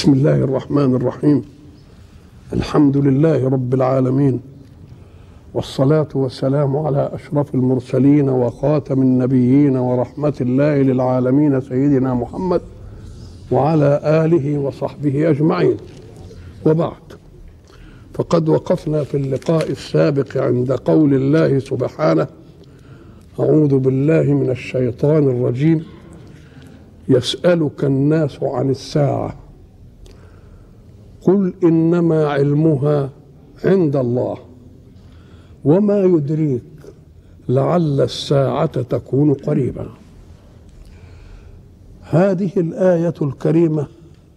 بسم الله الرحمن الرحيم الحمد لله رب العالمين والصلاة والسلام على أشرف المرسلين وخاتم النبيين ورحمة الله للعالمين سيدنا محمد وعلى آله وصحبه أجمعين وبعد فقد وقفنا في اللقاء السابق عند قول الله سبحانه أعوذ بالله من الشيطان الرجيم يسألك الناس عن الساعة قل إنما علمها عند الله وما يدريك لعل الساعة تكون قريبا هذه الآية الكريمة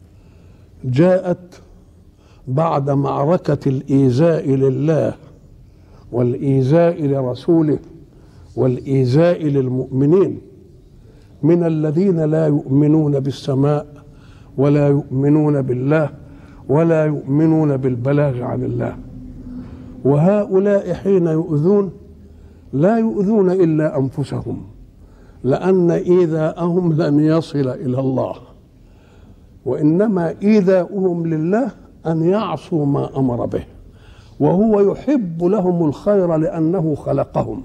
جاءت بعد معركة الإيذاء لله والإيذاء لرسوله والإيذاء للمؤمنين من الذين لا يؤمنون بالسماء ولا يؤمنون بالله ولا يؤمنون بالبلاغ عن الله وهؤلاء حين يؤذون لا يؤذون الا انفسهم لان ايذاءهم لن يصل الى الله وانما ايذاؤهم لله ان يعصوا ما امر به وهو يحب لهم الخير لانه خلقهم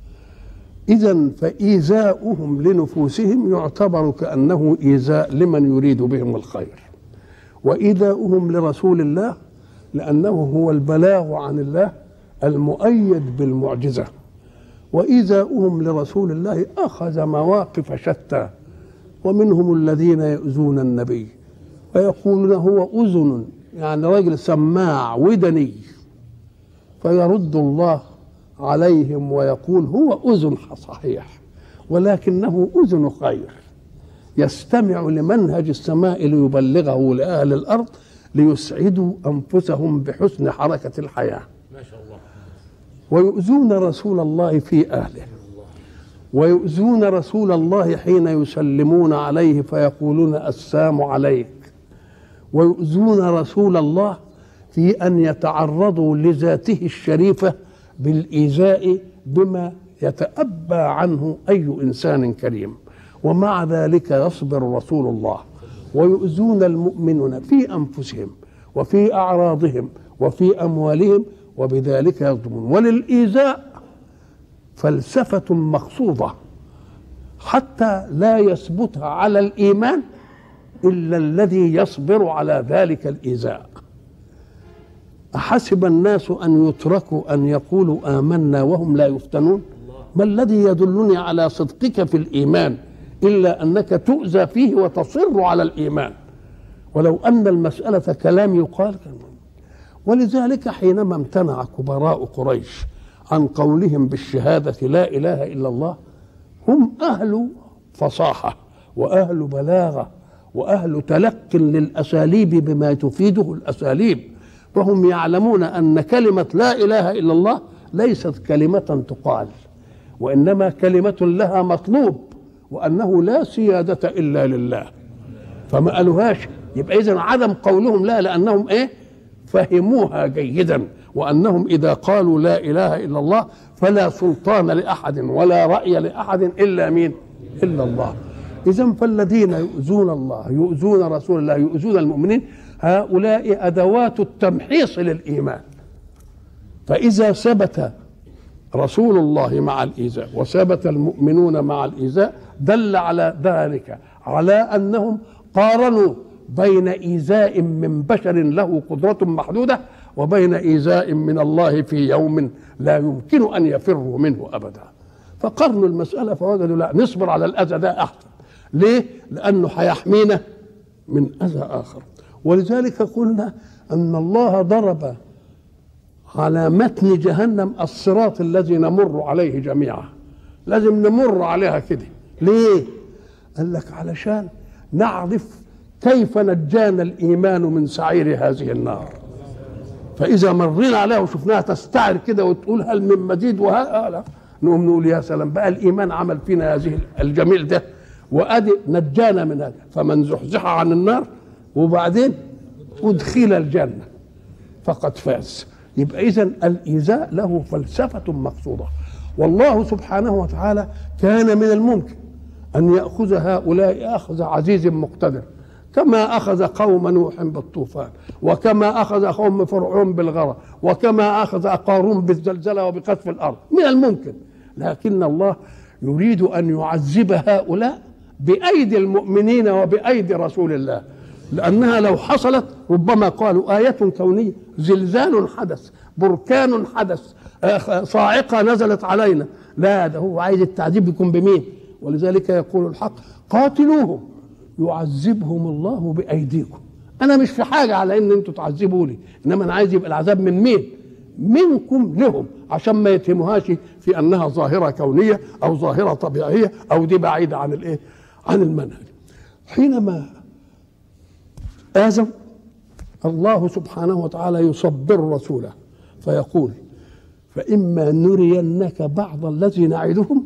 اذا فايذاؤهم لنفوسهم يعتبر كانه ايذاء لمن يريد بهم الخير وإيذاؤهم لرسول الله لأنه هو البلاغ عن الله المؤيد بالمعجزة وإيذاؤهم لرسول الله أخذ مواقف شتى ومنهم الذين يؤذون النبي ويقولون هو أذن يعني رجل سماع ودني فيرد الله عليهم ويقول هو أذن صحيح ولكنه أذن خير يستمع لمنهج السماء ليبلغه لأهل الأرض ليسعدوا أنفسهم بحسن حركة الحياة ما شاء الله ويؤذون رسول الله في أهله ويؤذون رسول الله حين يسلمون عليه فيقولون السام عليك ويؤذون رسول الله في أن يتعرضوا لذاته الشريفة بالإيذاء بما يتأبى عنه أي إنسان كريم ومع ذلك يصبر رسول الله ويؤذون المؤمنون في انفسهم وفي اعراضهم وفي اموالهم وبذلك يظلمون وللايذاء فلسفه مقصوده حتى لا يثبت على الايمان الا الذي يصبر على ذلك الايذاء احسب الناس ان يتركوا ان يقولوا امنا وهم لا يفتنون ما الذي يدلني على صدقك في الايمان إلا أنك تؤذى فيه وتصر على الإيمان ولو أن المسألة كلام يقال ولذلك حينما امتنع كبراء قريش عن قولهم بالشهادة لا إله إلا الله هم أهل فصاحة وأهل بلاغة وأهل تلق للأساليب بما تفيده الأساليب وهم يعلمون أن كلمة لا إله إلا الله ليست كلمة تقال وإنما كلمة لها مطلوب وانه لا سياده الا لله فما قالوهاش يبقى اذا عدم قولهم لا لانهم ايه فهموها جيدا وانهم اذا قالوا لا اله الا الله فلا سلطان لاحد ولا راي لاحد الا مين الا الله اذا فالذين يؤذون الله يؤذون رسول الله يؤذون المؤمنين هؤلاء ادوات التمحيص للايمان فاذا ثبت رسول الله مع الإيذاء وثبت المؤمنون مع الإيذاء دل على ذلك على أنهم قارنوا بين إيذاء من بشر له قدرة محدودة وبين إيذاء من الله في يوم لا يمكن أن يفروا منه أبدا فقارنوا المسألة فوجدوا لا نصبر على الأذى ده أحسن ليه؟ لأنه هيحمينا من أذى آخر ولذلك قلنا أن الله ضرب على متن جهنم الصراط الذي نمر عليه جميعا لازم نمر عليها كده ليه قال لك علشان نعرف كيف نجانا الايمان من سعير هذه النار فاذا مرينا عليها وشفناها تستعر كده وتقول هل من مزيد وها نقوم نقول يا سلام بقى الايمان عمل فينا هذه الجميل ده وادي نجانا من هذا فمن زحزح عن النار وبعدين ادخل الجنه فقد فاز يبقى اذا الايذاء له فلسفه مقصوده والله سبحانه وتعالى كان من الممكن ان ياخذ هؤلاء اخذ عزيز مقتدر كما أخذ قوم نوح بالطوفان وكما أخذ قوم فرعون بالغرق وكما أخذ قارون بالزلزلة وبقذف الأرض من الممكن لكن الله يريد أن يعذب هؤلاء بأيدي المؤمنين وبأيدي رسول الله لأنها لو حصلت ربما قالوا آية كونية زلزال حدث بركان حدث صاعقة نزلت علينا لا ده هو عايز التعذيب يكون بمين ولذلك يقول الحق قاتلوهم يعذبهم الله بايديكم انا مش في حاجه على ان انتوا تعذبوني انما انا عايز يبقى العذاب من مين منكم لهم عشان ما يتهموهاش في انها ظاهره كونيه او ظاهره طبيعيه او دي بعيده عن الايه عن المنهج حينما آزم الله سبحانه وتعالى يصبر رسوله فيقول فإما نرينك بعض الذي نعدهم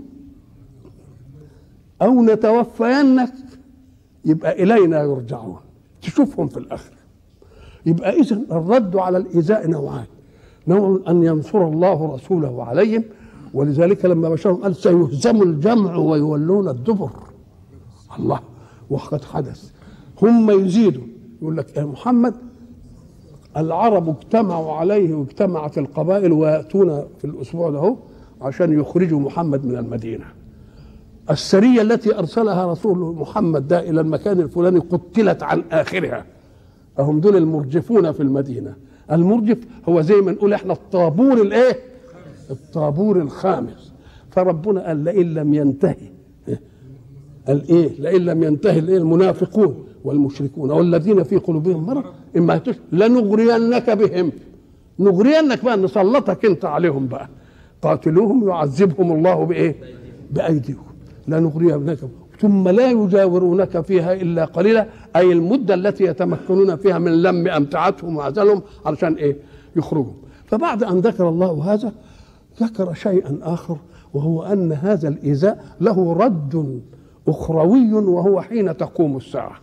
أو نتوفينك يبقى إلينا يرجعون تشوفهم في الآخرة يبقى إذا الرد على الإيذاء نوعان نوع أن ينصر الله رسوله عليهم ولذلك لما بشرهم قال سيهزم الجمع ويولون الدبر الله وقد حدث هم يزيدوا يقول لك يا محمد العرب اجتمعوا عليه واجتمعت القبائل وياتون في الاسبوع ده عشان يخرجوا محمد من المدينه السريه التي ارسلها رسول محمد ده الى المكان الفلاني قتلت عن اخرها هم دول المرجفون في المدينه المرجف هو زي ما نقول احنا الطابور الايه الطابور الخامس فربنا قال لئن لم ينتهي قال ايه لئن لم ينتهي الايه المنافقون والمشركون والذين في قلوبهم مرض اما لنغرينك بهم نغرينك بقى نسلطك انت عليهم بقى قاتلوهم يعذبهم الله بايه بايديكم لنغرينك ثم لا يجاورونك فيها الا قليلا اي المده التي يتمكنون فيها من لم امتعتهم وعزلهم علشان ايه يخرجوا فبعد ان ذكر الله هذا ذكر شيئا اخر وهو ان هذا الايذاء له رد اخروي وهو حين تقوم الساعه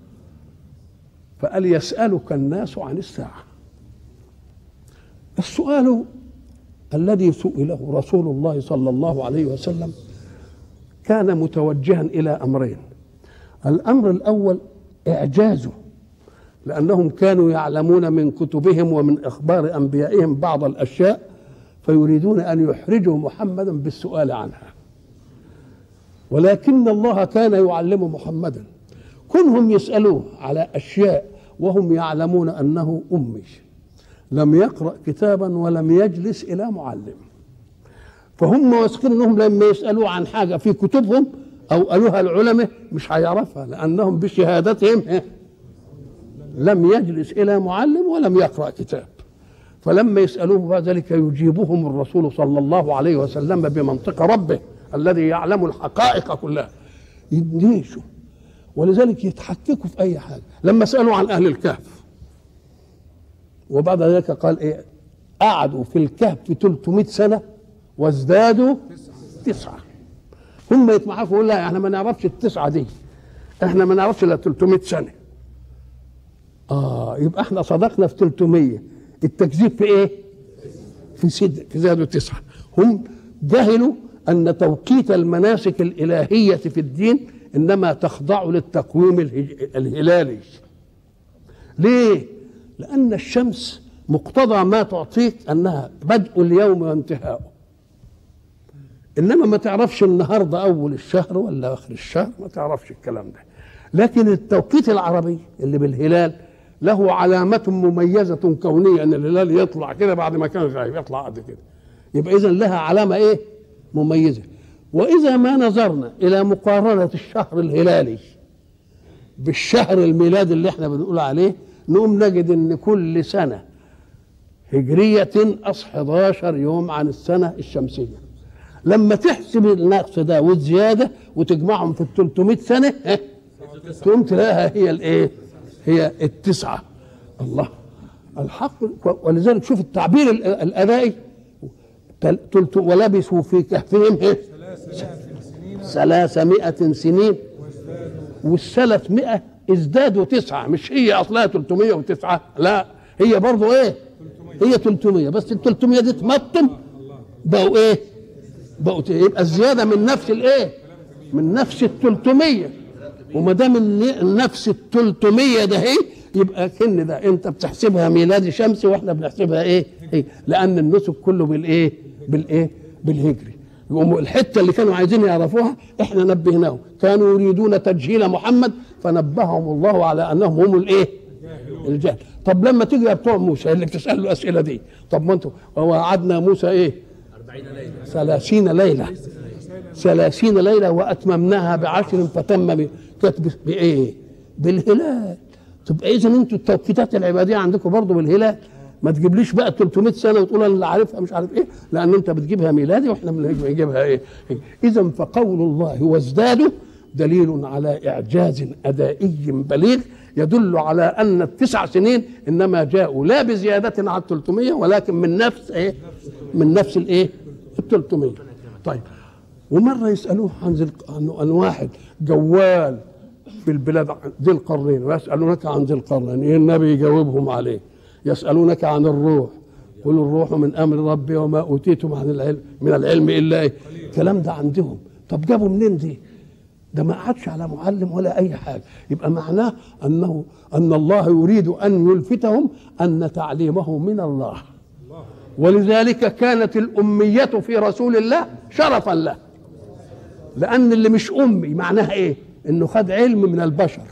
فقال يسالك الناس عن الساعه السؤال الذي سئله رسول الله صلى الله عليه وسلم كان متوجها الى امرين الامر الاول اعجازه لانهم كانوا يعلمون من كتبهم ومن اخبار انبيائهم بعض الاشياء فيريدون ان يحرجوا محمدا بالسؤال عنها ولكن الله كان يعلم محمدا كونهم يسالوه على اشياء وهم يعلمون انه امي لم يقرا كتابا ولم يجلس الى معلم فهم واثقين انهم لما يسالوه عن حاجه في كتبهم او قالوها العلماء مش هيعرفها لانهم بشهادتهم لم يجلس الى معلم ولم يقرا كتاب فلما يسالوه ذلك يجيبهم الرسول صلى الله عليه وسلم بمنطق ربه الذي يعلم الحقائق كلها يدنيشوا ولذلك يتحككوا في اي حاجه لما سالوا عن اهل الكهف وبعد ذلك قال ايه قعدوا في الكهف 300 سنه وازدادوا تسعه هم يتمحكوا يقول لا احنا ما نعرفش التسعه دي احنا ما نعرفش الا 300 سنه اه يبقى احنا صدقنا في 300 التكذيب في ايه في سد في زادوا تسعه هم جهلوا ان توقيت المناسك الالهيه في الدين انما تخضع للتقويم الهلالي ليه لان الشمس مقتضى ما تعطيك انها بدء اليوم وانتهاؤه انما ما تعرفش النهارده اول الشهر ولا اخر الشهر ما تعرفش الكلام ده لكن التوقيت العربي اللي بالهلال له علامة مميزة كونية أن الهلال يطلع كده بعد ما كان غايب يطلع قد كده يبقى إذا لها علامة إيه؟ مميزة وإذا ما نظرنا إلى مقارنة الشهر الهلالي بالشهر الميلادي اللي احنا بنقول عليه نقوم نجد ان كل سنة هجرية تنقص 11 يوم عن السنة الشمسية لما تحسب النقص ده والزيادة وتجمعهم في ال 300 سنة تقوم تلاقيها هي الايه؟ هي التسعة الله الحق ولذلك شوف التعبير الأدائي ولبثوا في كهفهم ايه؟ ثلاثمائة سنين والثلاثمائة ازدادوا تسعة مش هي أصلها 309 لا هي برضو إيه هي 300 بس ال 300 دي تمطم بقوا إيه بقوا يبقى الزيادة من نفس الإيه من نفس ال 300 وما دام الن- النفس ال 300 ده هي يبقى كن ده انت بتحسبها ميلادي شمسي واحنا بنحسبها ايه؟ إيه؟ لان النسك كله بالايه؟ بالايه؟ بالهجري يقوموا الحته اللي كانوا عايزين يعرفوها احنا نبهناهم كانوا يريدون تجهيل محمد فنبههم الله على انهم هم الايه؟ الجهل طب لما تيجي يا بتوع موسى اللي بتسال له الاسئله دي طب ما انتوا ووعدنا موسى ايه؟ ثلاثين ليله ثلاثين ليله واتممناها بعشر فتم ب- كانت ب- بايه؟ بالهلال تبقى اذا انتوا التوقيتات العباديه عندكم برضه بالهلال ما تجيبليش بقى 300 سنه وتقول انا اللي عارفها مش عارف ايه لان انت بتجيبها ميلادي واحنا بنجيبها ايه اذا فقول الله وازدادوا دليل على اعجاز ادائي بليغ يدل على ان التسع سنين انما جاءوا لا بزياده على 300 ولكن من نفس ايه من نفس الايه ال 300 طيب ومره يسالوه عن ذي الق- عن عن واحد جوال في البلاد ذي القرنين ويسالونك عن ذي القرنين إيه النبي يجاوبهم عليه يسالونك عن الروح قل الروح من امر ربي وما اوتيتم عن العلم من العلم الا ايه الكلام ده عندهم طب جابوا منين دي ده ما قعدش على معلم ولا اي حاجه يبقى معناه انه ان الله يريد ان يلفتهم ان تعليمه من الله ولذلك كانت الاميه في رسول الله شرفا له لان اللي مش امي معناها ايه انه خد علم من البشر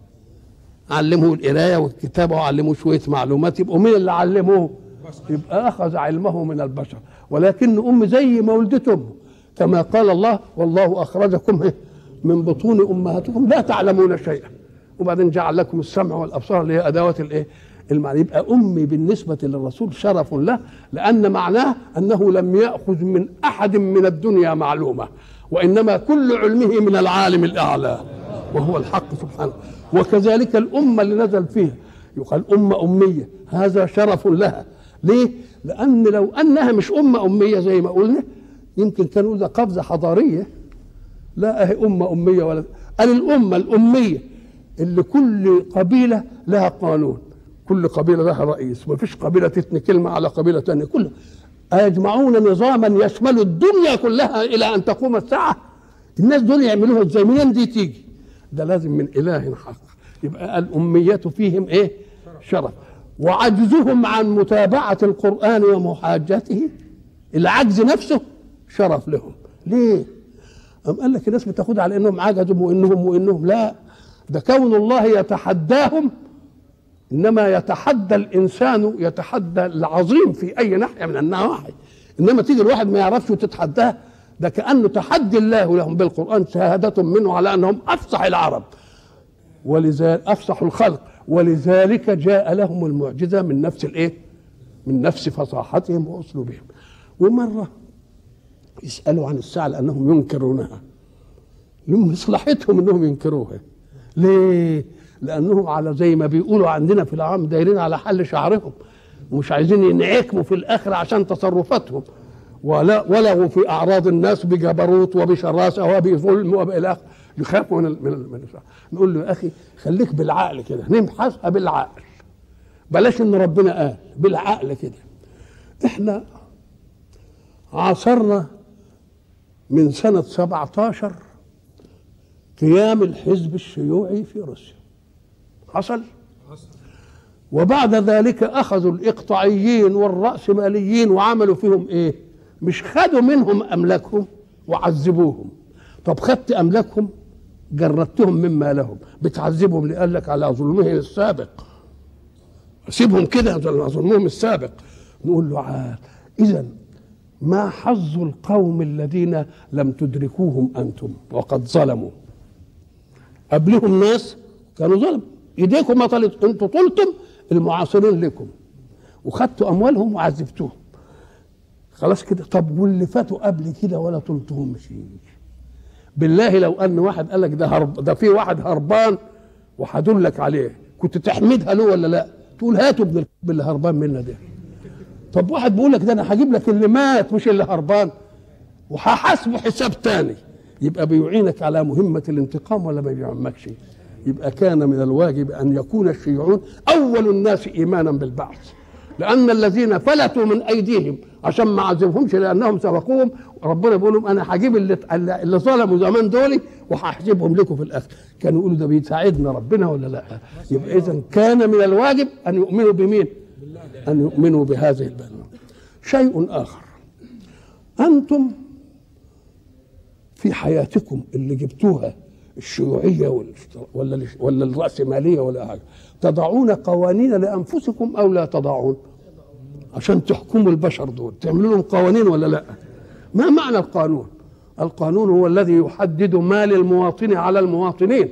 علمه القرايه والكتابه وعلمه شويه معلومات يبقوا مين اللي علموه يبقى اخذ علمه من البشر ولكن ام زي ما ولدت امه كما قال الله والله اخرجكم إيه؟ من بطون امهاتكم لا تعلمون شيئا وبعدين جعل لكم السمع والابصار اللي هي ادوات الايه المعنى يبقى امي بالنسبه للرسول شرف له لان معناه انه لم ياخذ من احد من الدنيا معلومه وانما كل علمه من العالم الاعلى وهو الحق سبحانه وكذلك الامه اللي نزل فيها يقال امه اميه هذا شرف لها ليه؟ لان لو انها مش امه اميه زي ما قلنا يمكن كانوا ده قفزه حضاريه لا اهي امه اميه ولا قال الامه الاميه اللي كل قبيله لها قانون كل قبيله لها رئيس ما فيش قبيله تثني كلمه على قبيله ثانيه كلها أيجمعون نظاما يشمل الدنيا كلها الى ان تقوم الساعه الناس دول يعملوها ازاي منين دي تيجي ده لازم من اله حق يبقى الاميه فيهم ايه شرف وعجزهم عن متابعه القران ومحاجته العجز نفسه شرف لهم ليه أم قال لك الناس بتاخدها على انهم عجزوا وانهم وانهم لا ده كون الله يتحداهم انما يتحدى الانسان يتحدى العظيم في اي ناحيه من النواحي انما تيجي الواحد ما يعرفش وتتحداه ده كانه تحدي الله لهم بالقران شهاده منه على انهم افصح العرب ولذلك افصح الخلق ولذلك جاء لهم المعجزه من نفس الايه؟ من نفس فصاحتهم واسلوبهم ومره يسالوا عن الساعه لانهم ينكرونها لمصلحتهم انهم ينكروها ليه؟ لانهم على زي ما بيقولوا عندنا في العام دايرين على حل شعرهم ومش عايزين ينعكموا في الاخر عشان تصرفاتهم ولا ولغوا في اعراض الناس بجبروت وبشراسه وبظلم والى اخره يخافوا من ال من, ال من ال نقول له يا اخي خليك بالعقل كده نبحثها بالعقل بلاش ان ربنا قال بالعقل كده احنا عاصرنا من سنة 17 قيام الحزب الشيوعي في روسيا حصل وبعد ذلك أخذوا الإقطاعيين والرأسماليين وعملوا فيهم إيه مش خدوا منهم أملاكهم وعذبوهم طب خدت أملاكهم جردتهم مما لهم بتعذبهم لقال لك على ظلمهم السابق سيبهم كده على ظلمهم السابق نقول له عاد إذا ما حظ القوم الذين لم تدركوهم انتم وقد ظلموا قبلهم ناس كانوا ظلم ايديكم ما طلت انتوا طلتم المعاصرين لكم وخدتوا اموالهم وعذبتوهم خلاص كده طب واللي فاتوا قبل كده ولا طلتهم مش بالله لو ان واحد قال لك ده هرب ده في واحد هربان وهدلك عليه كنت تحمدها له ولا لا تقول هاتوا ابن الكلب اللي هربان منا ده طب واحد بيقول لك ده انا هجيب لك اللي مات مش اللي هربان وهحاسبه حساب تاني يبقى بيعينك على مهمة الانتقام ولا ما بيعمكش يبقى كان من الواجب أن يكون الشيوعون أول الناس إيمانا بالبعث لان الذين فلتوا من ايديهم عشان ما اعذبهمش لانهم سبقوهم ربنا بيقول لهم انا هجيب اللي اللي ظلموا زمان دول وهحسبهم لكم في الاخر كانوا يقولوا ده بيساعدنا ربنا ولا لا يبقى اذا كان من الواجب ان يؤمنوا بمين ان يؤمنوا بهذه البلوى شيء اخر انتم في حياتكم اللي جبتوها الشيوعيه ولا ولا الراسماليه ولا حاجه تضعون قوانين لانفسكم او لا تضعون عشان تحكموا البشر دول تعملوا لهم قوانين ولا لا ما معنى القانون القانون هو الذي يحدد ما للمواطن على المواطنين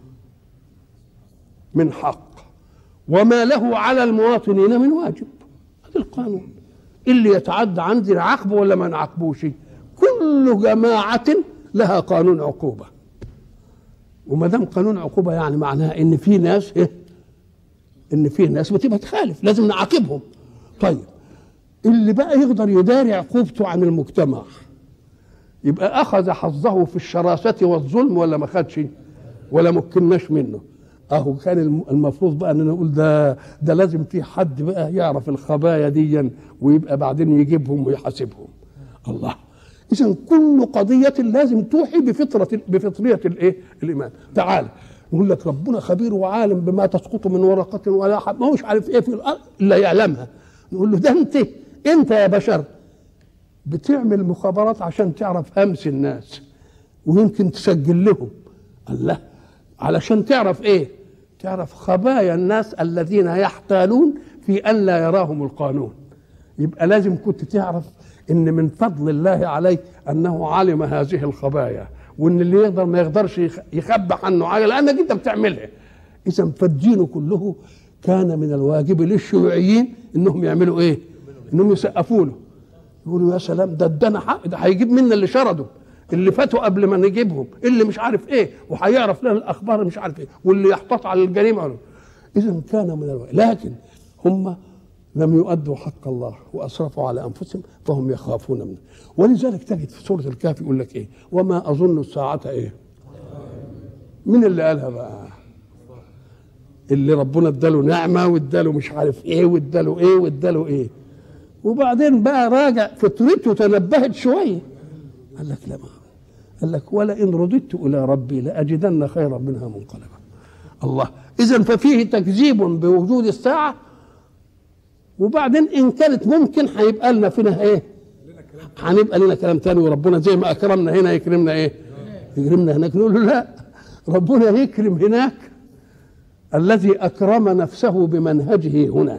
من حق وما له على المواطنين من واجب هذا القانون اللي يتعدى عندي نعاقبه ولا ما نعاقبوش كل جماعة لها قانون عقوبة وما دام قانون عقوبة يعني معناها ان في ناس إيه؟ ان في ناس بتبقى تخالف لازم نعاقبهم طيب اللي بقى يقدر يداري عقوبته عن المجتمع يبقى اخذ حظه في الشراسه والظلم ولا ما خدش ولا مكناش منه اهو كان المفروض بقى ان نقول ده ده لازم في حد بقى يعرف الخبايا دي ويبقى بعدين يجيبهم ويحاسبهم الله اذا كل قضيه لازم توحي بفطره بفطريه الايه الايمان تعال يقول لك ربنا خبير وعالم بما تسقط من ورقه ولا حب ما هوش عارف ايه في الارض الا يعلمها نقول له ده انت انت يا بشر بتعمل مخابرات عشان تعرف همس الناس ويمكن تسجل لهم الله علشان تعرف ايه تعرف خبايا الناس الذين يحتالون في ان لا يراهم القانون يبقى لازم كنت تعرف ان من فضل الله عليك انه علم هذه الخبايا وان اللي يقدر ما يقدرش يخبى عنه حاجه لانك انت بتعملها اذا فالدين كله كان من الواجب للشيوعيين انهم يعملوا ايه؟ انهم يسقفوا له يقولوا يا سلام ده ادانا حق ده هيجيب منا اللي شردوا اللي فاتوا قبل ما نجيبهم اللي مش عارف ايه وهيعرف لنا الاخبار مش عارف ايه واللي يحتاط على الجريمه اذا كان من الواجب لكن هم لم يؤدوا حق الله واسرفوا على انفسهم فهم يخافون منه ولذلك تجد في سوره الكهف يقول لك ايه وما اظن الساعه ايه مين اللي قالها بقى اللي ربنا اداله نعمه واداله مش عارف ايه واداله ايه واداله ايه وبعدين بقى راجع فطرته تنبهت شويه قال لك لا ما قال لك ولئن رددت الى ربي لاجدن خيرا منها منقلبا الله اذا ففيه تكذيب بوجود الساعه وبعدين ان كانت ممكن هيبقى لنا فينا ايه هنبقى لنا كلام تاني وربنا زي ما اكرمنا هنا يكرمنا ايه يكرمنا هناك نقول له لا ربنا يكرم هناك الذي اكرم نفسه بمنهجه هنا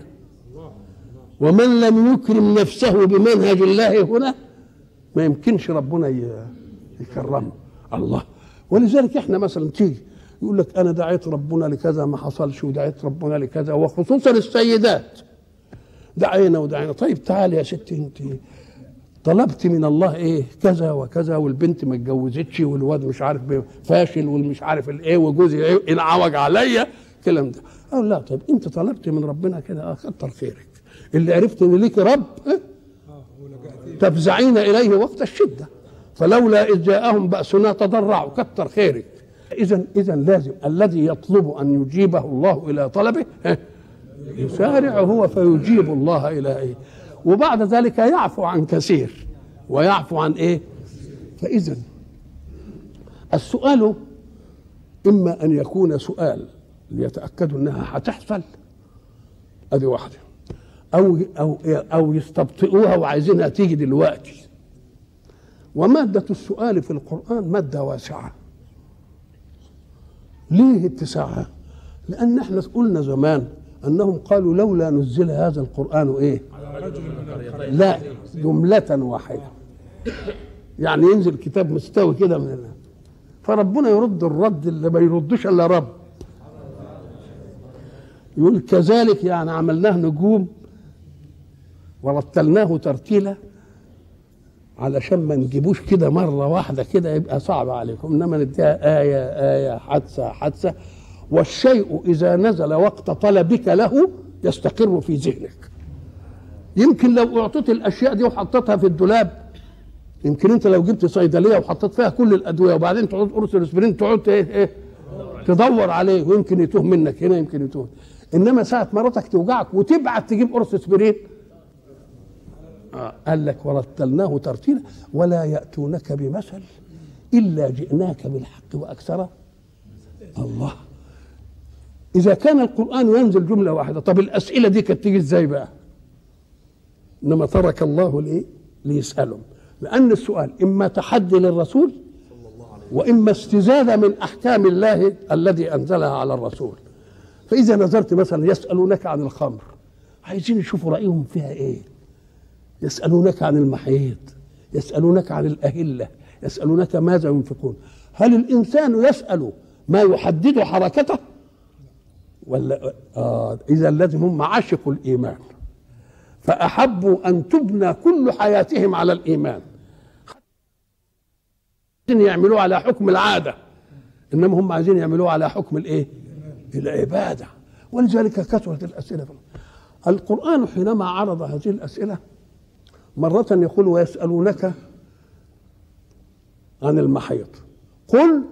ومن لم يكرم نفسه بمنهج الله هنا ما يمكنش ربنا يكرمه الله ولذلك احنا مثلا تيجي يقول لك انا دعيت ربنا لكذا ما حصلش ودعيت ربنا لكذا وخصوصا السيدات دعينا ودعينا طيب تعالي يا ستي انت طلبت من الله ايه كذا وكذا والبنت ما اتجوزتش والواد مش عارف فاشل والمش عارف الايه وجوزي ايه انعوج عليا الكلام ده قال لا طيب انت طلبت من ربنا كده اه كتر خيرك اللي عرفت ان ليك رب اه تفزعين اليه وقت الشده فلولا اذ جاءهم باسنا تضرعوا كتر خيرك اذا اذا لازم الذي يطلب ان يجيبه الله الى طلبه اه يسارع هو فيجيب الله الى ايه وبعد ذلك يعفو عن كثير ويعفو عن ايه فاذا السؤال اما ان يكون سؤال ليتاكدوا انها هتحصل ادي واحده او او او يستبطئوها وعايزينها تيجي دلوقتي وماده السؤال في القران ماده واسعه ليه اتساعها لان احنا قلنا زمان انهم قالوا لولا نزل هذا القران ايه لا جمله واحده يعني ينزل كتاب مستوي كده من الله فربنا يرد الرد اللي ما يردش الا رب يقول كذلك يعني عملناه نجوم ورتلناه ترتيلا علشان ما نجيبوش كده مره واحده كده يبقى صعب عليكم انما نديها ايه ايه حادثه حادثه والشيء اذا نزل وقت طلبك له يستقر في ذهنك يمكن لو اعطيت الاشياء دي وحطيتها في الدولاب يمكن انت لو جبت صيدليه وحطيت فيها كل الادويه وبعدين تقعد قرص الاسبرين تقعد ايه ايه تدور عليه ويمكن يتوه منك هنا يمكن يتوه انما ساعه مراتك توجعك وتبعت تجيب قرص اسبرين آه قال لك ورتلناه ترتيلا ولا ياتونك بمثل الا جئناك بالحق واكثر الله اذا كان القران ينزل جمله واحده طب الاسئله دي كانت تيجي ازاي بقى انما ترك الله لايه ليسالهم لان السؤال اما تحدي للرسول واما استزاده من احكام الله الذي انزلها على الرسول فاذا نظرت مثلا يسالونك عن الخمر عايزين يشوفوا رايهم فيها ايه يسالونك عن المحيط يسالونك عن الاهله يسالونك ماذا ينفقون هل الانسان يسال ما يحدد حركته ولا آه اذا لازم هم عشقوا الايمان فاحبوا ان تبنى كل حياتهم على الايمان يعملوه على حكم العاده انما هم عايزين يعملوه على حكم الايه العباده ولذلك كثرت الاسئله القران حينما عرض هذه الاسئله مره يقول ويسالونك عن المحيط قل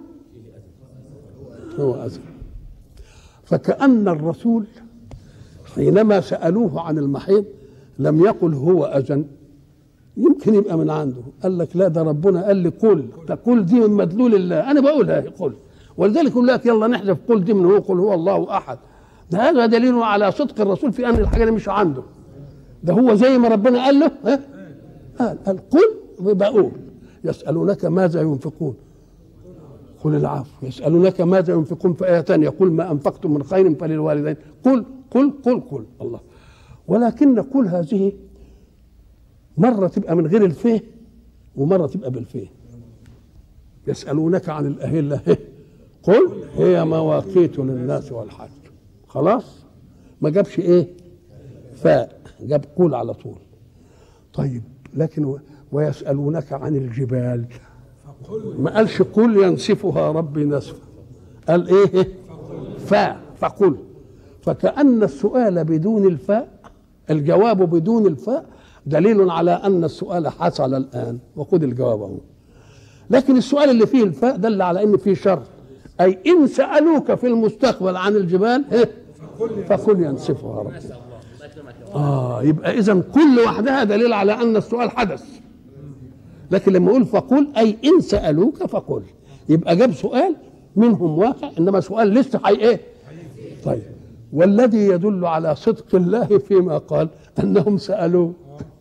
هو أذى فكأن الرسول حينما سألوه عن المحيط لم يقل هو أذن يمكن يبقى من عنده قال لك لا ده ربنا قال لي قل تقول دي من مدلول الله انا بقولها قل ولذلك يقول لك يلا نحذف قل دي من هو قل هو الله احد ده هذا دليل على صدق الرسول في ان الحاجه دي مش عنده ده هو زي ما ربنا قال له ها قال, قال قل بقول يسالونك ماذا ينفقون قل العفو يسألونك ماذا ينفقون في آية ثانية قل ما أنفقتم من خير فللوالدين قل قل قل قل الله ولكن قل هذه مرة تبقى من غير الفيه ومرة تبقى بالفيه يسألونك عن الأهلة قل هي مواقيت للناس والحج خلاص ما جابش ايه فاء جاب قول على طول طيب لكن ويسألونك عن الجبال ما قالش قل ينسفها ربي نسفا قال ايه فاء فقل فكأن السؤال بدون الفاء الجواب بدون الفاء دليل على أن السؤال حصل الآن وخذ الجواب اهو لكن السؤال اللي فيه الفاء دل على أن فيه شرط أي إن سألوك في المستقبل عن الجبال فقل ينسفها ربي آه يبقى إذا كل وحدها دليل على أن السؤال حدث لكن لما يقول فقل اي ان سالوك فقل يبقى جاب سؤال منهم واقع انما سؤال لسه حي ايه طيب والذي يدل على صدق الله فيما قال انهم سالوه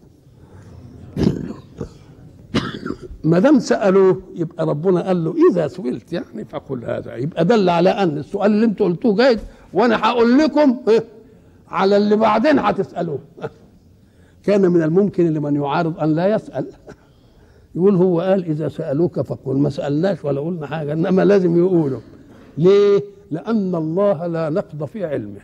ما دام سالوه يبقى ربنا قال له اذا سئلت يعني فقل هذا يبقى دل على ان السؤال اللي انتوا قلتوه جيد وانا هقول لكم على اللي بعدين هتسالوه كان من الممكن لمن يعارض ان لا يسال يقول هو قال اذا سالوك فقل ما سالناش ولا قلنا حاجه انما لازم يقولوا ليه لان الله لا نقض في علمه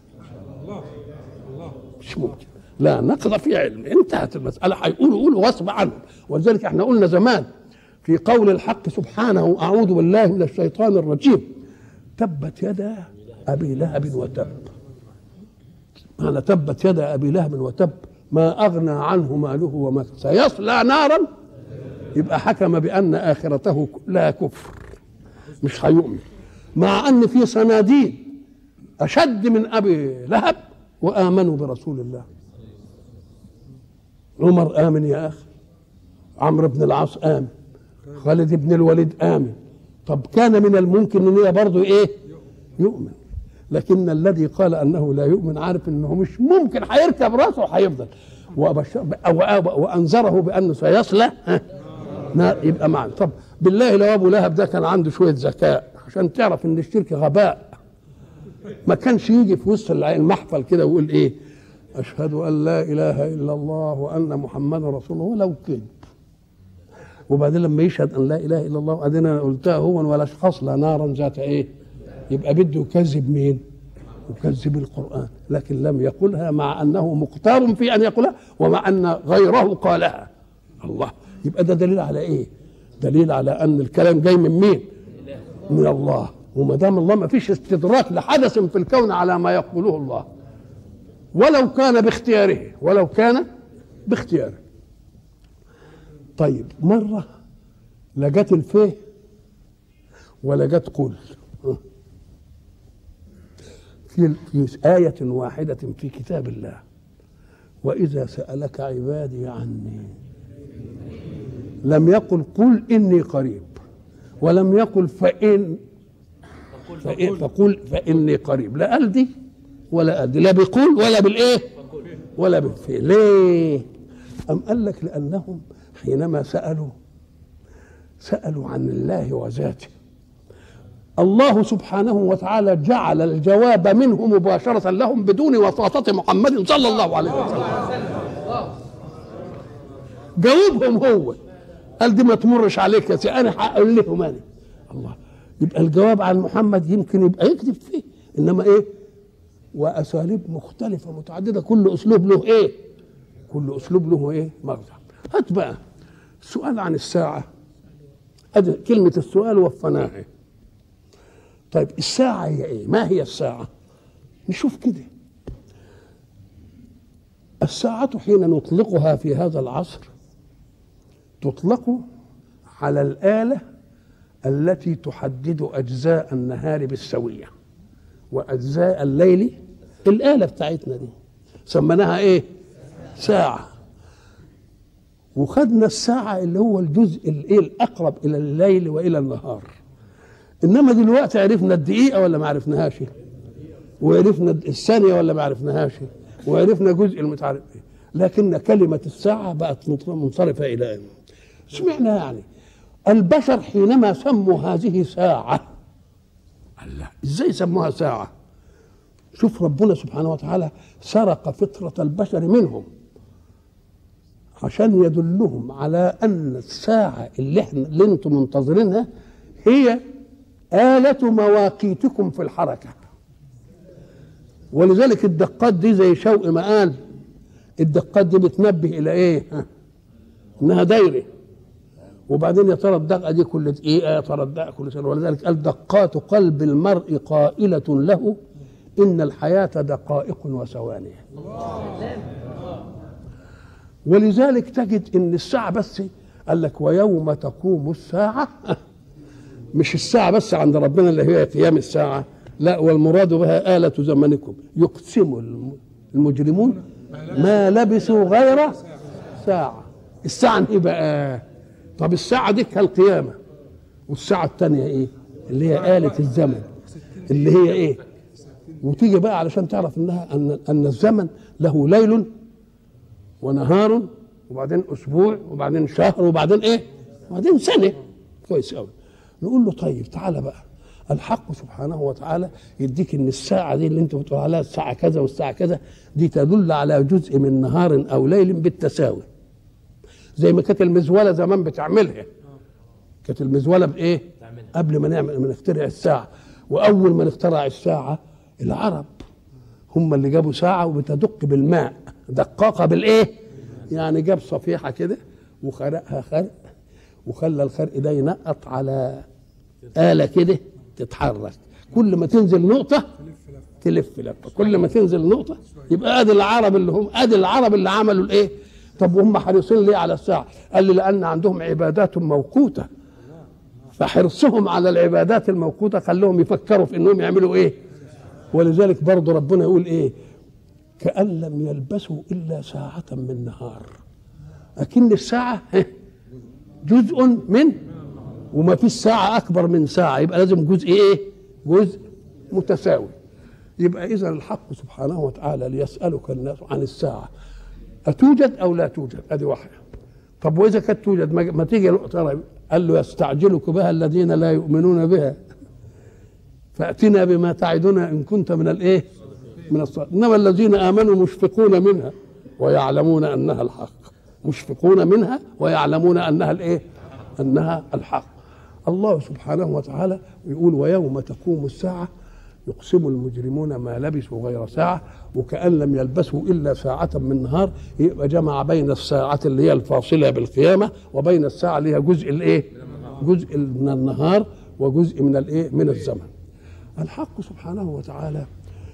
مش ممكن لا نقض في علمه انتهت المساله هيقولوا قولوا غصب عنهم ولذلك احنا قلنا زمان في قول الحق سبحانه اعوذ بالله من الشيطان الرجيم تبت يدا ابي لهب وتب معنى تبت يدا ابي لهب وتب ما اغنى عنه ماله وما سيصلى نارا يبقى حكم بان اخرته لا كفر مش هيؤمن مع ان في صناديد اشد من ابي لهب وامنوا برسول الله عمر امن يا اخي عمرو بن العاص امن خالد بن الوليد امن طب كان من الممكن ان هي برضه ايه يؤمن لكن الذي قال انه لا يؤمن عارف انه مش ممكن هيركب راسه وهيفضل وانذره بانه سيصلى يبقى معنى طب بالله لو ابو لهب ده كان عنده شويه ذكاء عشان تعرف ان الشرك غباء ما كانش يجي في وسط المحفل كده ويقول ايه اشهد ان لا اله الا الله وان محمدا رسول الله ولو كذب وبعدين لما يشهد ان لا اله الا الله وبعدين انا قلتها هو ولا اشخاص لا نارا ذات ايه يبقى بده يكذب مين يكذب القران لكن لم يقلها مع انه مختار في ان يقولها ومع ان غيره قالها الله يبقى ده دليل على ايه دليل على ان الكلام جاي من مين من الله وما دام الله ما فيش استدراك لحدث في الكون على ما يقوله الله ولو كان باختياره ولو كان باختياره طيب مرة لا جت الفيه ولا جت قل في في آية واحدة في كتاب الله وإذا سألك عبادي عني لم يقل قل إني قريب ولم يقل فإن فإن فقل فإني قريب لا قال دي ولا قال دي لا بيقول ولا بالإيه ولا بالفعل ليه أم قال لك لأنهم حينما سألوا سألوا عن الله وذاته الله سبحانه وتعالى جعل الجواب منه مباشرة لهم بدون وساطة محمد صلى الله عليه وسلم جاوبهم هو قال دي ما تمرش عليك يا سيدي انا هقول لهم انا الله يبقى الجواب عن محمد يمكن يبقى يكذب فيه انما ايه واساليب مختلفه متعدده كل اسلوب له ايه كل اسلوب له ايه مرجع هات بقى السؤال عن الساعه ادي كلمه السؤال وفناها طيب الساعه هي ايه ما هي الساعه نشوف كده الساعه حين نطلقها في هذا العصر تطلق على الاله التي تحدد اجزاء النهار بالسويه واجزاء الليل الاله بتاعتنا دي سميناها ايه ساعه وخدنا الساعه اللي هو الجزء الايه الاقرب الى الليل والى النهار انما دلوقتي عرفنا الدقيقه ولا ما عرفناهاش وعرفنا الثانيه ولا ما عرفناهاش وعرفنا جزء المتعرف ايه لكن كلمه الساعه بقت منصرفه الى ايه سمعنا يعني البشر حينما سموا هذه ساعة الله ازاي سموها ساعة شوف ربنا سبحانه وتعالى سرق فطرة البشر منهم عشان يدلهم على ان الساعة اللي احنا اللي انتم منتظرينها هي آلة مواقيتكم في الحركة ولذلك الدقات دي زي شوقي ما قال الدقات دي بتنبه الى ايه؟ ها؟ انها دايره وبعدين يا ترى الدقه دي كل دقيقه يا ترى الدقه كل سنه ولذلك قال دقات قلب المرء قائله له ان الحياه دقائق وثواني ولذلك تجد ان الساعه بس قال لك ويوم تقوم الساعه مش الساعه بس عند ربنا اللي هي قيام الساعه لا والمراد بها آلة زمنكم يقسم المجرمون ما لبثوا غير ساعة الساعة ايه بقى طب الساعة دي كالقيامة والساعة الثانية ايه اللي هي آلة الزمن اللي هي ايه وتيجي بقى علشان تعرف انها ان ان الزمن له ليل ونهار وبعدين اسبوع وبعدين شهر وبعدين ايه وبعدين سنه كويس قوي نقول له طيب تعالى بقى الحق سبحانه وتعالى يديك ان الساعه دي اللي انت بتقول عليها الساعه كذا والساعه كذا دي تدل على جزء من نهار او ليل بالتساوي زي ما كانت المزوله زمان بتعملها كانت المزوله بايه قبل ما نعمل ما نخترع الساعه واول ما نخترع الساعه العرب هم اللي جابوا ساعه وبتدق بالماء دقاقه بالايه يعني جاب صفيحه كده وخرقها خرق وخلى الخرق ده ينقط على آلة كده تتحرك كل ما تنزل نقطة تلف لفة كل ما تنزل نقطة يبقى ادي العرب اللي هم ادي العرب اللي عملوا الايه طب وهم حريصين ليه على الساعة قال لي لأن عندهم عبادات موقوتة فحرصهم على العبادات الموقوتة خلوهم يفكروا في انهم يعملوا ايه ولذلك برضه ربنا يقول ايه كأن لم يلبسوا إلا ساعة من نهار أكن الساعة جزء من وما فيش ساعة أكبر من ساعة يبقى لازم جزء إيه؟ جزء متساوي يبقى إذا الحق سبحانه وتعالى ليسألك الناس عن الساعة أتوجد أو لا توجد؟ أدي واحدة طب وإذا كانت توجد ما تيجي ترى قال له يستعجلك بها الذين لا يؤمنون بها فأتنا بما تعدنا إن كنت من الإيه؟ من الصالحين إنما الذين آمنوا مشفقون منها ويعلمون أنها الحق مشفقون منها ويعلمون أنها الإيه؟ أنها الحق الله سبحانه وتعالى يقول ويوم تقوم الساعة يقسم المجرمون ما لبثوا غير ساعة وكأن لم يلبثوا إلا ساعة من نهار يبقى جمع بين الساعة اللي هي الفاصلة بالقيامة وبين الساعة اللي هي جزء الإيه؟ جزء من النهار وجزء من الإيه؟ من الزمن. الحق سبحانه وتعالى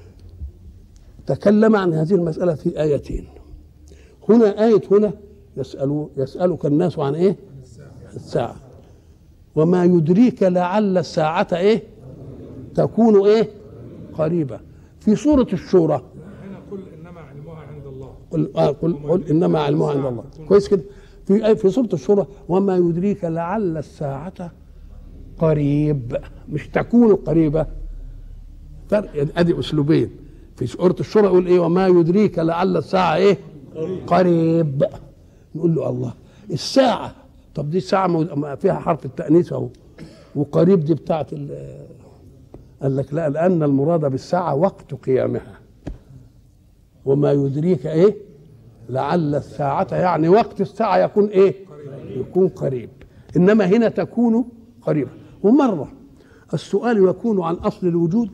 تكلم عن هذه المسألة في آيتين. هنا آية هنا يسألوا يسألك الناس عن إيه؟ الساعة وما يدريك لعل الساعة ايه تكون ايه قريبة في سورة الشورى هنا قل انما علمها عند الله قل, آه قل, قل انما علمها عند الله كويس كده في آية في سورة الشورى وما يدريك لعل الساعة قريب مش تكون قريبة فرق ادي اسلوبين في سورة الشورى يقول ايه وما يدريك لعل الساعة ايه قريب نقول له الله الساعة طب دي الساعة مو- فيها حرف التأنيث اهو وقريب دي بتاعت ال- قال لك لا لأن المراد بالساعة وقت قيامها وما يدريك ايه لعل الساعة يعني وقت الساعة يكون ايه يكون قريب انما هنا تكون قريبة ومرة السؤال يكون عن اصل الوجود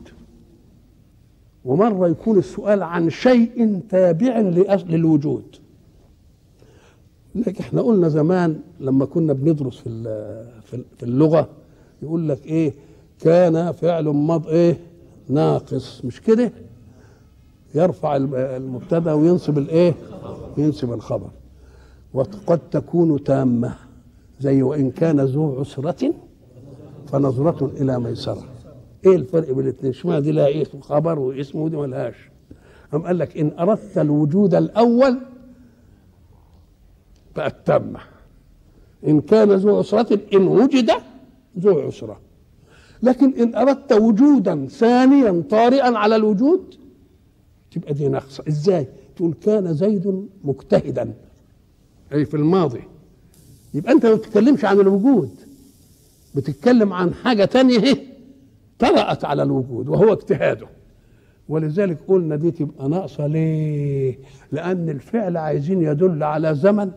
ومرة يكون السؤال عن شيء تابع لأصل الوجود لكن احنا قلنا زمان لما كنا بندرس في ال- في ال- في اللغة يقول لك ايه كان فعل ماض ايه ناقص مش كده يرفع الم- المبتدا وينصب الايه ينصب الخبر وقد تكون تامة زي وإن كان ذو عسرة فنظرة إلى ميسرة إيه الفرق بين الاثنين اشمعنى دي لها إيه خبر واسم ودي ملهاش أم قال لك إن أردت الوجود الأول بقت تامة إن كان ذو عسرة إن وجد ذو عسرة لكن إن أردت وجودا ثانيا طارئا على الوجود تبقى دي نقصة ازاي تقول كان زيد مجتهدا اي في الماضي يبقى انت ما بتتكلمش عن الوجود بتتكلم عن حاجة تانية هي طرأت على الوجود وهو اجتهاده ولذلك قلنا دي تبقى ناقصة ليه لأن الفعل عايزين يدل على زمن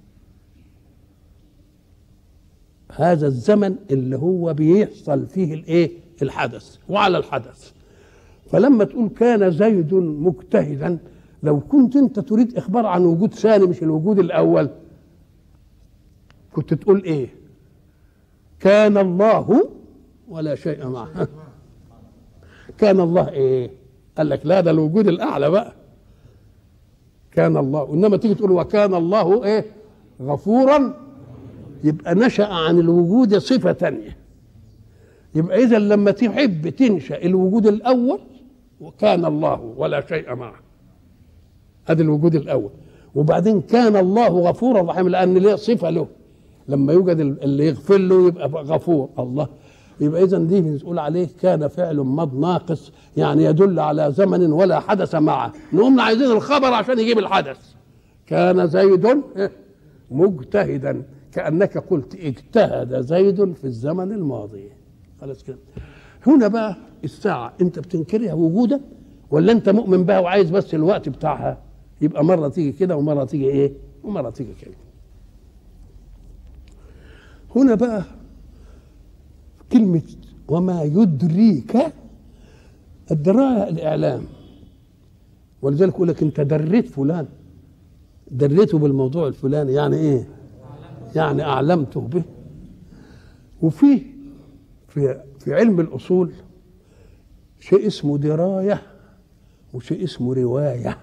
هذا الزمن اللي هو بيحصل فيه الايه الحدث وعلى الحدث فلما تقول كان زيد مجتهدا لو كنت انت تريد اخبار عن وجود ثاني مش الوجود الاول كنت تقول ايه كان الله ولا شيء معه كان الله ايه قال لك لا ده الوجود الاعلى بقى كان الله انما تيجي تقول وكان الله ايه غفورا يبقى نشأ عن الوجود صفة تانية يبقى إذا لما تحب تنشأ الوجود الأول وكان الله ولا شيء معه هذا الوجود الأول وبعدين كان الله غفورا رحيما لأن ليه صفة له لما يوجد اللي يغفر له يبقى غفور الله يبقى إذا دي بنقول عليه كان فعل ماض ناقص يعني يدل على زمن ولا حدث معه نقوم عايزين الخبر عشان يجيب الحدث كان زيد مجتهدا كأنك قلت اجتهد زيد في الزمن الماضي خلاص كده هنا بقى الساعة أنت بتنكرها وجودا ولا أنت مؤمن بها وعايز بس الوقت بتاعها يبقى مرة تيجي كده ومرة تيجي إيه ومرة تيجي كده هنا بقى كلمة وما يدريك الدراية الإعلام ولذلك يقول لك أنت دريت فلان دريته بالموضوع الفلاني يعني إيه؟ يعني أعلمته به وفي في في علم الأصول شيء اسمه دراية وشيء اسمه رواية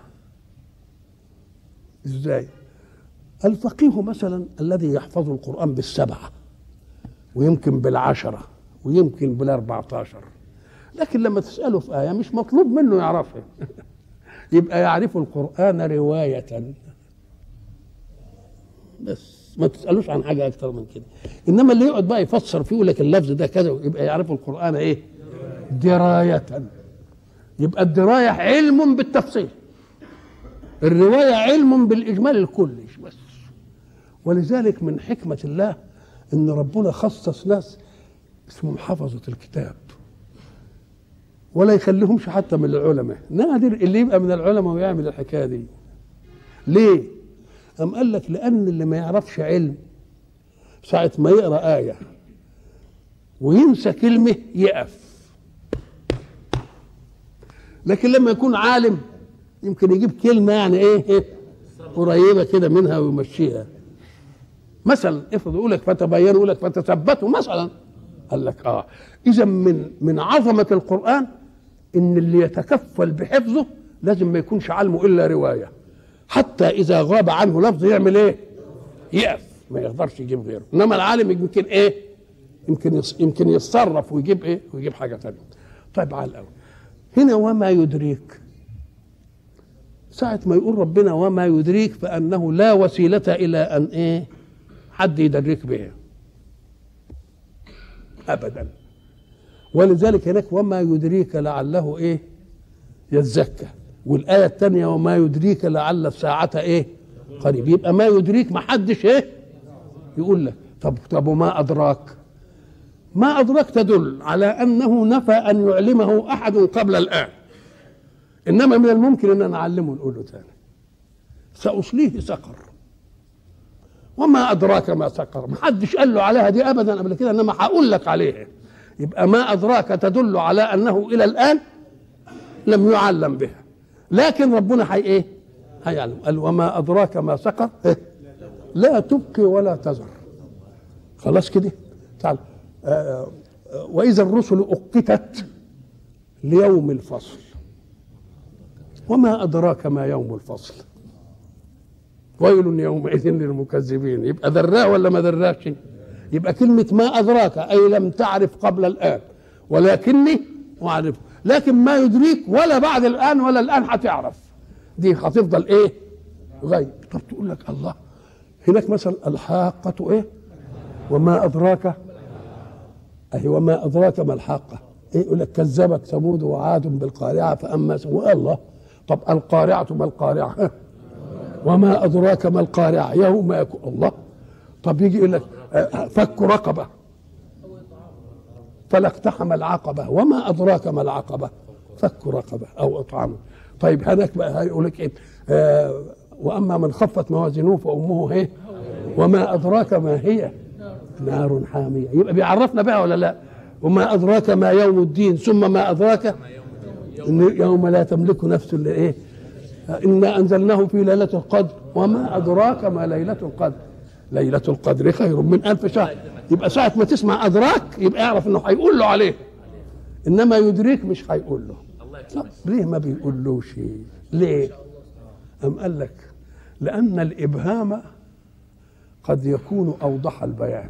ازاي؟ الفقيه مثلا الذي يحفظ القرآن بالسبعة ويمكن بالعشرة ويمكن بالأربعة عشر لكن لما تسأله في آية مش مطلوب منه يعرفها يبقى يعرف القرآن رواية بس ما تسألوش عن حاجة أكتر من كده إنما اللي يقعد بقى يفسر فيه يقول لك اللفظ ده كذا يبقى يعرف القرآن إيه دراية يبقى الدراية علم بالتفصيل الرواية علم بالإجمال الكلي بس ولذلك من حكمة الله إن ربنا خصص ناس اسمهم حفظة الكتاب ولا يخليهمش حتى من العلماء نادر اللي يبقى من العلماء ويعمل الحكاية دي ليه؟ أم قال لك لأن اللي ما يعرفش علم ساعة ما يقرأ آية وينسى كلمة يقف لكن لما يكون عالم يمكن يجيب كلمة يعني إيه قريبة كده منها ويمشيها مثلا افرض يقول لك فتبينوا يقول لك فتثبتوا مثلا قال لك اه اذا من من عظمه القران ان اللي يتكفل بحفظه لازم ما يكونش علمه الا روايه حتى اذا غاب عنه لفظ يعمل ايه يقف ما يقدرش يجيب غيره انما العالم يمكن ايه يمكن يص... يمكن يتصرف ويجيب ايه ويجيب حاجه ثانيه طيب على الاول هنا وما يدريك ساعة ما يقول ربنا وما يدريك فأنه لا وسيلة إلى أن إيه حد يدرك به أبدا ولذلك هناك وما يدريك لعله إيه يزكى والآية الثانية وما يدريك لعل الساعة إيه قريب يبقى ما يدريك ما حدش إيه يقول لك طب طب وما أدراك ما أدراك تدل على أنه نفى أن يعلمه أحد قبل الآن إنما من الممكن أن نعلمه نقول له تاني سأصليه سقر وما أدراك ما سقر ما حدش قال له عليها دي أبدا قبل كده إنما هقول لك عليها يبقى ما أدراك تدل على أنه إلى الآن لم يعلم بها لكن ربنا حي إيه هيعلم قال وما أدراك ما سقر إيه؟ لا تبقي ولا تذر خلاص كده تعال آه آه وإذا الرسل أقتت ليوم الفصل وما أدراك ما يوم الفصل ويل يومئذ للمكذبين يبقى ذراه ولا ما ذراش يبقى كلمة ما أدراك أي لم تعرف قبل الآن ولكني أعرفه لكن ما يدريك ولا بعد الآن ولا الآن هتعرف دي هتفضل إيه غيب طب تقول لك الله هناك مثلا الحاقة إيه وما أدراك أي وما أدراك ما الحاقة إيه يقول لك كذبت ثمود وعاد بالقارعة فأما ثمود الله طب القارعة ما القارعة وما أدراك ما القارعة يوم يكون الله طب يجي يقول لك فك رقبة فلا اقتحم العقبة وما أدراك ما العقبة فك رقبة أو إطعام طيب هناك بقى هيقول لك إيه آه وأما من خفت موازينه فأمه إيه وما أدراك ما هي نار حامية يبقى بيعرفنا بها ولا لا وما أدراك ما يوم الدين ثم ما أدراك إن يوم لا تملك نفس لإيه إنا أنزلناه في ليلة القدر وما أدراك ما ليلة القدر ليلة القدر خير من ألف شهر يبقى ساعة ما تسمع أدراك يبقى اعرف إنه هيقول له عليه إنما يدريك مش هيقول له طب ليه ما بيقولوش ليه أم قال لك لأن الإبهام قد يكون أوضح البيان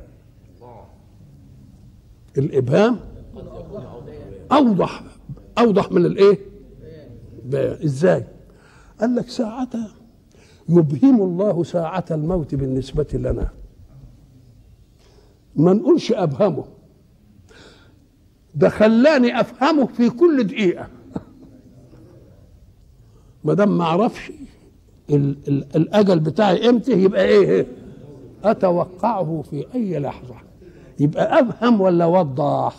الإبهام أوضح أوضح من الإيه إزاي قال لك ساعتها يبهم الله ساعة الموت بالنسبة لنا ما نقولش أبهمه ده خلاني أفهمه في كل دقيقة ما دام ما أعرفش ال- ال- الأجل بتاعي إمتى يبقى إيه أتوقعه في أي لحظة يبقى أبهم ولا وضح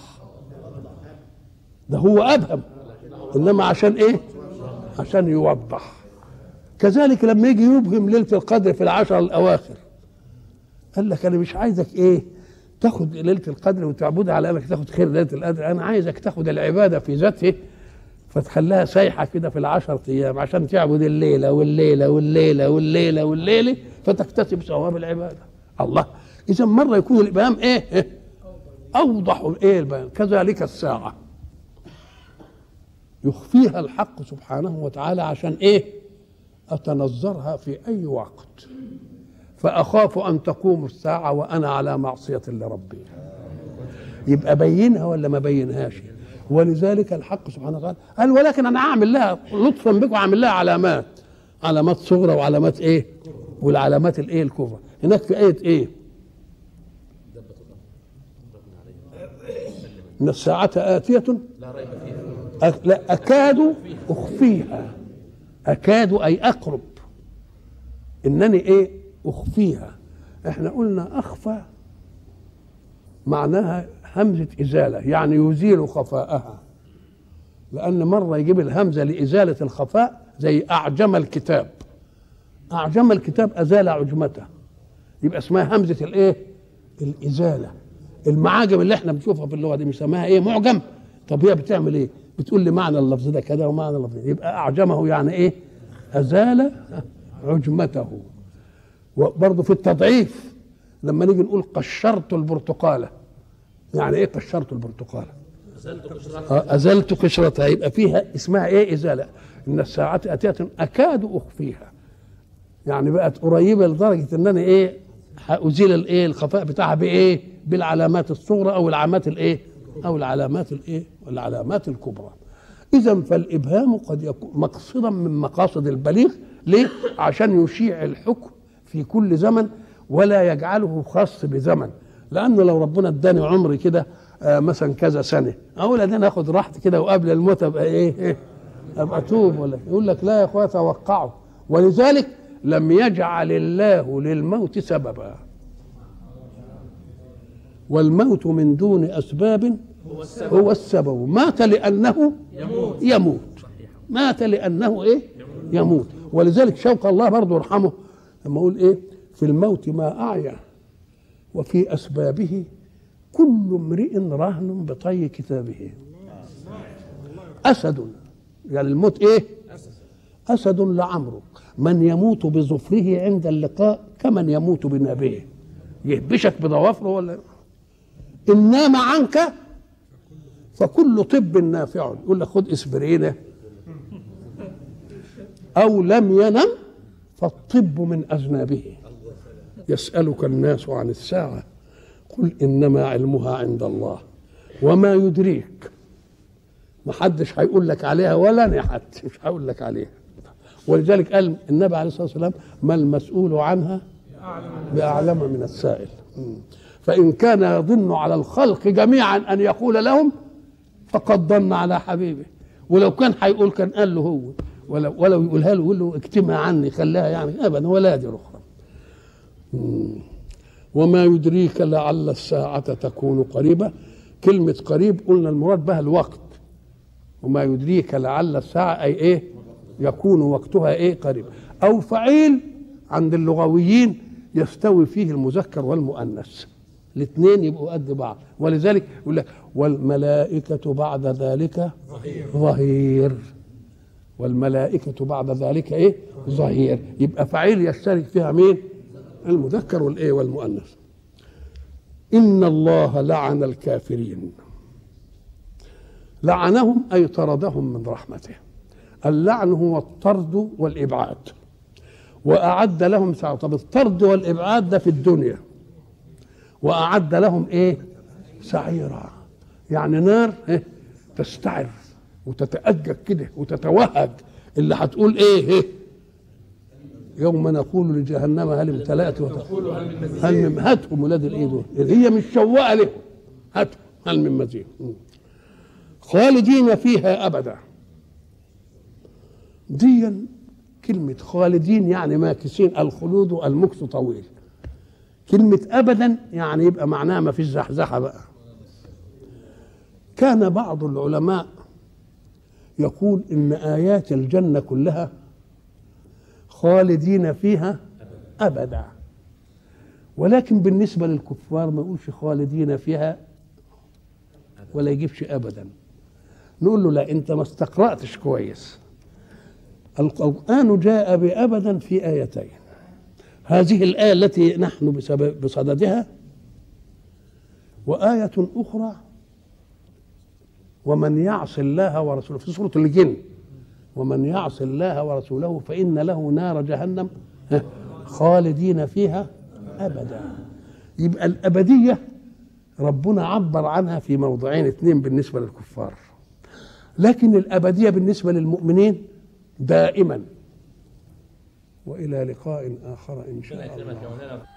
ده هو أبهم إنما عشان إيه عشان يوضح كذلك لما يجي يبهم ليله القدر في العشر الاواخر قال لك انا مش عايزك ايه تاخد ليله القدر وتعبدها على انك تاخد خير ليله القدر انا عايزك تاخد العباده في ذاته فتخليها سايحه كده في العشر ايام عشان تعبد الليله والليله والليله والليله والليله فتكتسب ثواب العباده الله اذا مره يكون الابهام ايه, إيه؟ اوضح ايه البيان كذلك الساعه يخفيها الحق سبحانه وتعالى عشان ايه اتنظرها في اي وقت فاخاف ان تقوم الساعه وانا على معصيه لربي يبقى بينها ولا ما بينهاش ولذلك الحق سبحانه وتعالى قال ولكن انا اعمل لها لطفا بكم اعمل لها علامات علامات صغرى وعلامات ايه والعلامات الايه الكبرى هناك في ايه ايه ان الساعه اتيه أك- لا أكاد أخفيها أكاد أي أقرب إنني إيه أخفيها إحنا قلنا أخفى معناها همزة إزالة يعني يزيل خفاءها لأن مرة يجيب الهمزة لإزالة الخفاء زي أعجم الكتاب أعجم الكتاب أزال عجمته يبقى اسمها همزة الإيه؟ الإزالة المعاجم اللي احنا بنشوفها في اللغة دي بنسميها إيه؟ معجم طب هي بتعمل إيه؟ بتقول لي معنى اللفظ ده كذا ومعنى اللفظ ده يبقى أعجمه يعني إيه؟ أزال عجمته وبرضه في التضعيف لما نيجي نقول قشرت البرتقالة يعني إيه قشرت البرتقالة؟ آه، أزلت قشرتها يبقى فيها اسمها إيه إزالة إن الساعة آتية أكاد أخفيها يعني بقت قريبة لدرجة إن أنا إيه هأزيل الإيه الخفاء بتاعها بإيه؟ بالعلامات الصغرى أو العلامات الإيه؟ أو العلامات الإيه؟ العلامات الكبرى إذا فالإبهام قد يكون مقصدا من مقاصد البليغ ليه؟ عشان يشيع الحكم في كل زمن ولا يجعله خاص بزمن لأنه لو ربنا اداني عمري كده آه مثلا كذا سنة أقول أنا آخد راحتي كده وقبل الموت أبقى إيه, إيه أبقى أتوب ولا يقول لك لا يا أخويا توقعوا ولذلك لم يجعل الله للموت سببا والموت من دون أسباب هو السبب هو السبب مات لأنه يموت يموت مات لأنه إيه يموت ولذلك شوق الله برضه يرحمه لما يقول إيه في الموت ما أعيا وفي أسبابه كل امرئ رهن بطي كتابه أسد يعني الموت إيه أسد لعمرك من يموت بظفره عند اللقاء كمن يموت بنابه يهبشك بضوافره ولا إن نام عنك فكل طب نافع يقول لك خد اسبرينه او لم ينم فالطب من اذنابه يسالك الناس عن الساعه قل انما علمها عند الله وما يدريك ما حدش هيقول لك عليها ولا انا حتى مش هقول لك عليها ولذلك قال النبي عليه الصلاه والسلام ما المسؤول عنها باعلم من السائل مم. فان كان يظن على الخلق جميعا ان يقول لهم فقد ظن على حبيبه ولو كان هيقول كان قال له هو ولو ولو يقولها له يقول له اكتمها عني خليها يعني ابدا ولا دي اخرى مم. وما يدريك لعل الساعة تكون قريبة كلمة قريب قلنا المراد بها الوقت وما يدريك لعل الساعة أي إيه يكون وقتها إيه قريب أو فعيل عند اللغويين يستوي فيه المذكر والمؤنث الاثنين يبقوا قد بعض ولذلك يقول لك والملائكة بعد ذلك ظهير والملائكة بعد ذلك ايه ظهير يبقى فعيل يشترك فيها مين المذكر والايه والمؤنث إن الله لعن الكافرين لعنهم أي طردهم من رحمته اللعن هو الطرد والإبعاد وأعد لهم سعة طب الطرد والإبعاد ده في الدنيا وأعد لهم إيه سعيرا يعني نار إيه؟ تستعر وتتأجج كده وتتوهج اللي هتقول إيه, إيه يوم نقول لجهنم هل امتلأت وتقول هل من هاتهم ولاد الايه دول هي مش شواءه لهم هاتهم هل من مزيد خالدين فيها ابدا ديا كلمة خالدين يعني ماكسين الخلود المكث طويل كلمة أبدا يعني يبقى معناها ما فيش زحزحة بقى كان بعض العلماء يقول إن آيات الجنة كلها خالدين فيها أبدا ولكن بالنسبة للكفار ما يقولش خالدين فيها ولا يجيبش أبدا نقول له لا أنت ما استقرأتش كويس القرآن جاء بأبدا في آيتين هذه الآية التي نحن بسبب بصددها وآية أخرى ومن يعص الله ورسوله في سورة الجن ومن يعص الله ورسوله فإن له نار جهنم خالدين فيها أبدا يبقى الأبدية ربنا عبر عنها في موضعين اثنين بالنسبة للكفار لكن الأبدية بالنسبة للمؤمنين دائما وإلى لقاء آخر إن شاء الله